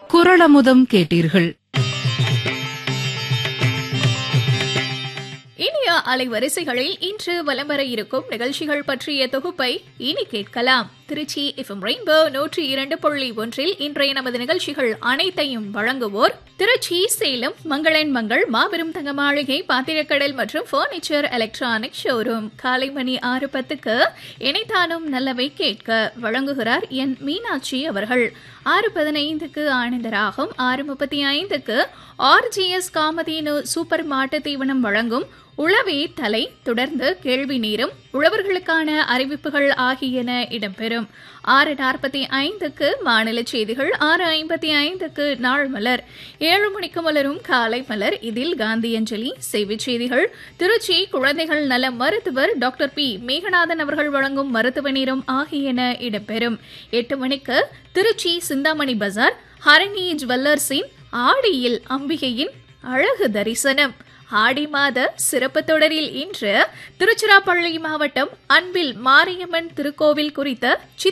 குரளமுதம் கேட்டீர்கள் இனிய அலைவரிசைகளில் இன்று வலம் வர இருக்கும் நிகழ்ச்சிகள் பற்றிய தொகுப்பை இனி கேட்கலாம் திருச்சி எஃப்எம் ரெயின்போ நூற்றி இரண்டு புள்ளி ஒன்றில் இன்றைய நமது நிகழ்ச்சிகள் அனைத்தையும் வழங்குவோர் திருச்சி சேலம் மங்களன் மங்கள் மாபெரும் தங்க மாளிகை பாத்திரக்கடல் மற்றும் பர்னிச்சர் எலக்ட்ரானிக் ஷோரூம் காலை மணி ஆறு பத்துக்கு இணைத்தானும் நல்லவை கேட்க வழங்குகிறார் என் மீனாட்சி அவர்கள் ஆறு பதினைந்துக்கு ஆனந்தராகும் ஆறு முப்பத்தி ஐந்துக்கு ஆர்ஜிஎஸ் காமதேனு சூப்பர் மாட்டு தீவனம் வழங்கும் உளவே தலை தொடர்ந்து கேள்வி நேரம் உழவர்களுக்கான அறிவிப்புகள் ஆகியன இடம்பெறும் ஆறு நாற்பத்தி ஐந்துக்கு மாநில செய்திகள் ஆறு ஐம்பத்தி ஐந்துக்கு நாள் மலர் ஏழு மணிக்கு மலரும் காலை மலர் இதில் காந்தியஞ்சலி செய்திச் செய்திகள் திருச்சி குழந்தைகள் நல மருத்துவர் டாக்டர் பி மேகநாதன் அவர்கள் வழங்கும் மருத்துவ நேரம் ஆகியன இடம்பெறும் எட்டு மணிக்கு திருச்சி சிந்தாமணி பஜார் ஹரணி ஜுவல்லர்ஸின் ஆடியில் அம்பிகையின் அழகு தரிசனம் ஆடி மாத சிறப்பு தொடரில் இன்று திருச்சிராப்பள்ளி மாவட்டம் அன்பில் மாரியம்மன் திருக்கோவில் குறித்த